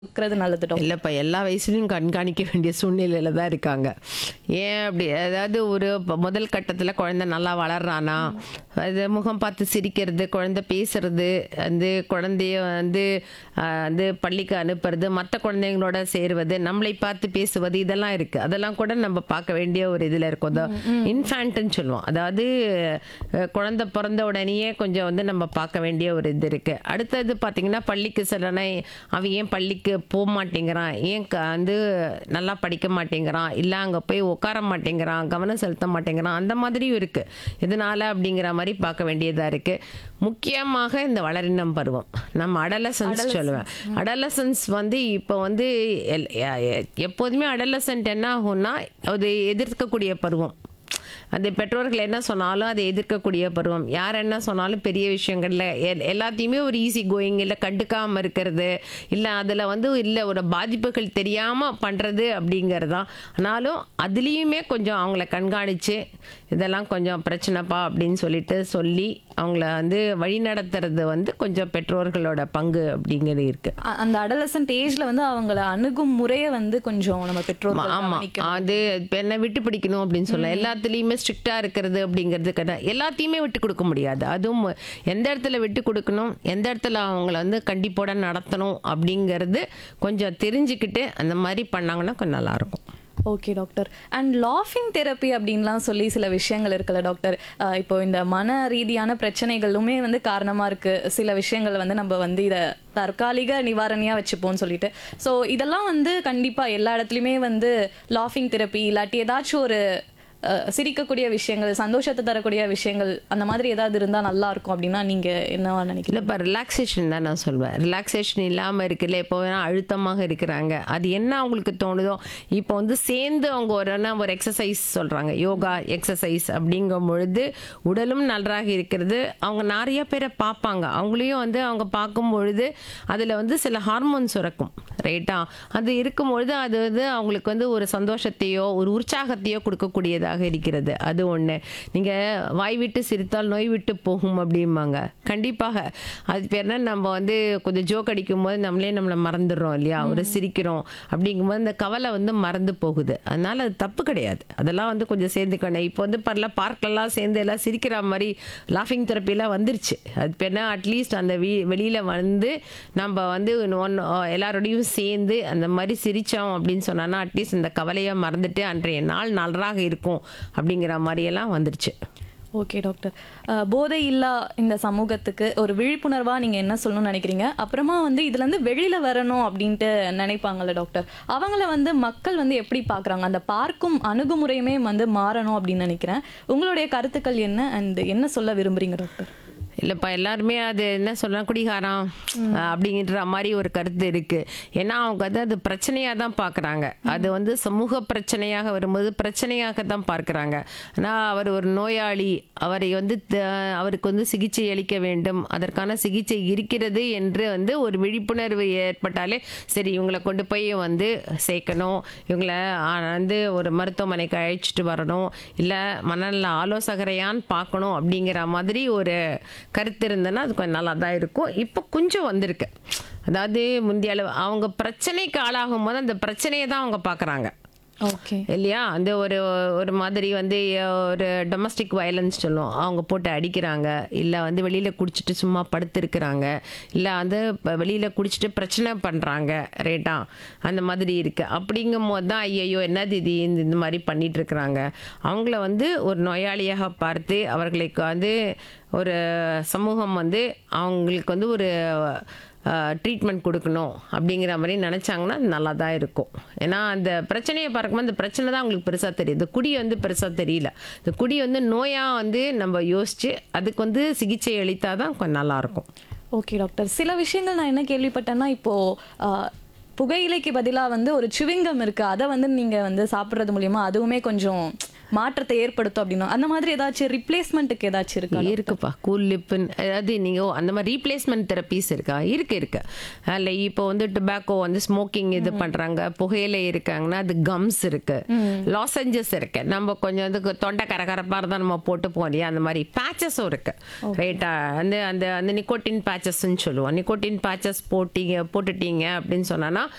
இருக்கிறது நல்லது டாக்டர் இல்லைப்பா எல்லா வயசுலையும் கண்காணிக்க வேண்டிய சூழ்நிலையில தான் இருக்காங்க ஏன் அப்படி அதாவது ஒரு ப- முதல் கட்டத்தில் குழந்தை நல்லா வளர்றானா அது முகம் பார்த்து சிரிக்கிறது குழந்தை பேசுறது வந்து குழந்தைய வந்து ஆஹ், வந்து பள்ளிக்கு அனுப்புறது மற்ற குழந்தைங்களோட சேருவது நம்மளை பார்த்து பேசுவது இதெல்லாம் இருக்கு அதெல்லாம் கூட நம்ம பார்க்க வேண்டிய ஒரு இதில் இருக்கும் இன்ஃபேண்ட்னு சொல்லுவோம் அதாவது அஹ், குழந்தை பிறந்த உடனேயே கொஞ்சம் வந்து நம்ம பார்க்க வேண்டிய ஒரு இது இருக்கு அடுத்தது பார்த்தீங்கன்னா பள்ளிக்கு செல்லனா அவன் ஏன் பள்ளிக்கு போக மாட்டேங்கிறான் ஏன் க- வந்து நல்லா படிக்க மாட்டேங்கிறான் இல்லை அங்கே போய் உட்கார மாட்டேங்கிறான் கவனம் செலுத்த மாட்டேங்கிறான் அந்த மாதிரியும் இருக்கு இதனால அப்படிங்கிற மாதிரி பார்க்க வேண்டியதா இருக்கு முக்கியமாக இந்த வளரினம் பருவம் நம்ம அடலசன்ஸ் சொல்லுவேன் அடலசன்ஸ் வந்து இப்போ வந்து எல்- எ- எ- எப்போதுமே அடலசன்ட் என்ன ஆகும்னா அது எதிர்க்கக்கூடிய பருவம் அந்த பெற்றோர்கள் என்ன சொன்னாலும் அதை எதிர்க்கக்கூடிய பருவம் யார் என்ன சொன்னாலும் பெரிய விஷயங்கள்ல எல்- எல்லாத்தையுமே ஒரு ஈஸி கோயிங் இல்லை கண்டுக்காம இருக்கிறது இல்லை அதில் வந்து இல்லை ஒரு பாதிப்புகள் தெரியாமல் பண்ணுறது அப்படிங்கிறது தான் ஆனாலும் அதுலேயுமே கொஞ்சம் அவங்கள கண்காணித்து இதெல்லாம் கொஞ்சம் பிரச்சனைப்பா அப்படின்னு சொல்லிட்டு சொல்லி அவங்கள வந்து வழிநடத்துறது வந்து கொஞ்சம் பெற்றோர்களோட பங்கு அப்படிங்கிறது இருக்குது அ- அந்த அடலசன்ட் ஏஜ்ல வந்து அவங்கள அணுகும் முறையை வந்து கொஞ்சம் நம்ம பெற்றோர்கள் ஆமா கவனிக்கணும். அது இப்ப என்ன விட்டு பிடிக்கணும் அப்படின்னு சொல்ல எல்லாத்துலயுமே ஸ்ட்ரிக்டா இருக்கிறது அப்படிங்கிறது கிடையாது எல்லாத்தையுமே விட்டு கொடுக்க முடியாது அதுவும் எந்த இடத்துல விட்டு கொடுக்கணும் எந்த இடத்துல அவங்கள வந்து கண்டிப்போட நடத்தணும் அப்படிங்கிறது கொஞ்சம் தெரிஞ்சுக்கிட்டு அந்த மாதிரி பண்ணாங்கன்னா கொஞ்சம் நல்லா இருக்கும் ஓகே டாக்டர் அண்ட் லாஃபிங் தெரப்பி அப்படின்லாம் சொல்லி சில விஷயங்கள் இருக்குல்ல டாக்டர் அஹ் இப்போ இந்த மன ரீதியான பிரச்சனைகளுமே வந்து காரணமா இருக்கு சில விஷயங்கள் வந்து நம்ம வந்து இதை தற்காலிக நிவாரணியா வச்சுப்போம்னு சொல்லிட்டு ஸோ இதெல்லாம் வந்து கண்டிப்பா எல்லா இடத்துலையுமே வந்து லாஃபிங் தெரப்பி இல்லாட்டி ஏதாச்சும் ஒரு அஹ், சிரிக்கக்கூடிய விஷயங்கள் சந்தோஷத்தை தரக்கூடிய விஷயங்கள் அந்த மாதிரி ஏதாவது இருந்தா நல்லா இருக்கும் அப்படின்னா நீங்க என்னவா நினைக்கிறீங்க இல்லைப்பா ரிலாக்ஸேஷன் தான் நான் சொல்வேன் ரிலாக்ஸேஷன் இல்லாமல் இருக்குல்ல இப்போ வேணா அழுத்தமாக இருக்கிறாங்க அது என்ன அவங்களுக்கு தோணுதோ இப்போ வந்து சேர்ந்து அவங்க ஒரு என்ன ஒரு எக்ஸசைஸ் சொல்கிறாங்க யோகா எக்ஸசைஸ் அப்படிங்கும் பொழுது உடலும் நன்றாக இருக்கிறது அவங்க நிறைய பேரை பார்ப்பாங்க அவங்களையும் வந்து அவங்க பார்க்கும் பொழுது அதில் வந்து சில ஹார்மோன் சுரக்கும் ரைட்டா அது இருக்கும் பொழுது அது வந்து அவங்களுக்கு வந்து ஒரு சந்தோஷத்தையோ ஒரு உற்சாகத்தையோ கொடுக்கக்கூடியதாக இருக்கிறது அது ஒன்று நீங்கள் வாய் விட்டு சிரித்தால் நோய் விட்டு போகும் அப்படிம்பாங்க கண்டிப்பாக அது பேர் என்ன நம்ம வந்து கொஞ்சம் ஜோக் அடிக்கும் போது நம்மளே நம்மளை மறந்துடுறோம் இல்லையா ஒரு சிரிக்கிறோம் அப்படிங்கும்போது இந்த கவலை வந்து மறந்து போகுது அதனால அது தப்பு கிடையாது அதெல்லாம் வந்து கொஞ்சம் சேர்ந்துக்கணும் இப்போ வந்து பரல பார்க்கெல்லாம் சேர்ந்து எல்லாம் சிரிக்கிற மாதிரி லாஃபிங் தெரப்பிலாம் வந்துருச்சு அது பேர் என்ன அட்லீஸ்ட் அந்த வீ வெளியில் வந்து நம்ம வந்து ஒன் எல்லாரோடையும் சேர்ந்து அந்த மாதிரி சிரித்தோம் அப்படின்னு சொன்னோன்னா அட்லீஸ்ட் இந்த கவலையை மறந்துட்டு அன்றைய நாள் நன்றாக இருக்கும் அப்படிங்கிற மாதிரியெல்லாம் வந்துருச்சு ஓகே டாக்டர் அஹ், போதை இல்லா இந்த சமூகத்துக்கு ஒரு விழிப்புணர்வா நீங்க என்ன சொல்லணும்னு நினைக்கிறீங்க அப்புறமா வந்து இதுல இருந்து வெளியில வரணும் அப்படின்ட்டு நினைப்பாங்கல்ல டாக்டர் அவங்கள வந்து மக்கள் வந்து எப்படி பார்க்கறாங்க அந்த பார்க்கும் அணுகுமுறையுமே வந்து மாறணும் அப்படின்னு நினைக்கிறேன் உங்களுடைய கருத்துக்கள் என்ன அண்ட் என்ன சொல்ல விரும்புறீங்க டாக்டர் இல்லைப்பா எல்லாருமே அது என்ன சொல்லலாம் குடிகாரம் அப்படிங்கிற மாதிரி ஒரு கருத்து இருக்கு ஏன்னா அவங்க வந்து அது பிரச்சனையாக தான் பார்க்குறாங்க அது வந்து சமூக பிரச்சனையாக வரும்போது பிரச்சனையாக தான் பார்க்குறாங்க ஆனால் அவர் ஒரு நோயாளி அவரை வந்து த- அவருக்கு வந்து சிகிச்சை அளிக்க வேண்டும் அதற்கான சிகிச்சை இருக்கிறது என்று வந்து ஒரு விழிப்புணர்வு ஏற்பட்டாலே சரி இவங்களை கொண்டு போய் வந்து சேர்க்கணும் இவங்களை ஆ, வந்து ஒரு மருத்துவமனைக்கு அழைச்சிட்டு வரணும் இல்லை மனநல ஆலோசகரையான்னு பார்க்கணும் அப்படிங்கிற மாதிரி ஒரு கருத்து இருந்ததுன்னா அது கொஞ்சம் நல்லா தான் இருக்கும் இப்போ கொஞ்சம் வந்திருக்கு அதாவது முந்தைய அளவு அவங்க பிரச்சனைக்கு ஆளாகும் போது அந்த பிரச்சனையை தான் அவங்க பார்க்குறாங்க ஓகே இல்லையா அந்த ஒரு ஒரு மாதிரி வந்து ஒரு டொமஸ்டிக் வயலன்ஸ் சொல்லுவோம் அவங்க போட்டு அடிக்கிறாங்க இல்லை வந்து வெளியில் குடிச்சிட்டு சும்மா படுத்திருக்கிறாங்க இல்லை வந்து இப்போ வெளியில் குடிச்சிட்டு பிரச்சனை பண்ணுறாங்க ரேட்டா அந்த மாதிரி இருக்குது அப்படிங்கும் போது தான் ஐயையோ என்னது இது இந்த இந்த மாதிரி பண்ணிட்டு இருக்கிறாங்க அவங்கள வந்து ஒரு நோயாளியாக பார்த்து அவர்களுக்கு வந்து ஒரு சமூகம் வந்து அவங்களுக்கு வந்து ஒரு ட்ரீட்மெண்ட் கொடுக்கணும் அப்படிங்கிற மாதிரி நினச்சாங்கன்னா அது நல்லா தான் இருக்கும் ஏன்னா அந்த பிரச்சனையை பார்க்கும்போது அந்த பிரச்சனை தான் அவங்களுக்கு பெருசாக தெரியுது இந்த குடி வந்து பெருசாக தெரியல இந்த குடி வந்து நோயாக வந்து நம்ம யோசித்து அதுக்கு வந்து சிகிச்சை அளித்தால் தான் கொஞ்சம் நல்லாயிருக்கும் ஓகே டாக்டர் சில விஷயங்கள் நான் என்ன கேள்விப்பட்டேன்னா இப்போ ஆஹ், புகையிலைக்கு பதிலா வந்து ஒரு சுவிங்கம் இருக்கு அதை வந்து நீங்க வந்து சாப்பிடுறது மூலியமா அதுவுமே கொஞ்சம் மாற்றத்தை ஏற்படுத்தும் அப்படின்னா அந்த மாதிரி ஏதாச்சும் ரிப்ளேஸ்மெண்ட்டுக்கு ஏதாச்சும் இருக்கா இருக்குப்பா கூல் லிப்புன்னு அதாவது நீங்கள் அந்த மாதிரி ரீப்ளேஸ்மெண்ட் தெரப்பீஸ் இருக்கா இருக்கு இருக்கு அதில் இப்போ வந்து டொபாக்கோ வந்து ஸ்மோக்கிங் இது பண்ணுறாங்க புகையில இருக்காங்கன்னா அது கம்ஸ் இருக்கு லாசஞ்சஸ் இருக்கு நம்ம கொஞ்சம் வந்து தொண்டை கரகரப்பாக இருந்தால் நம்ம போட்டு போவோம் இல்லையா அந்த மாதிரி பேச்சஸும் இருக்கு ரைட்டா அந்த அந்த அந்த நிக்கோட்டின் பேச்சஸ்ன்னு சொல்லுவோம் நிக்கோட்டின் பேச்சஸ் போட்டீங்க போட்டுட்டீங்க அப்படின்னு சொன்னா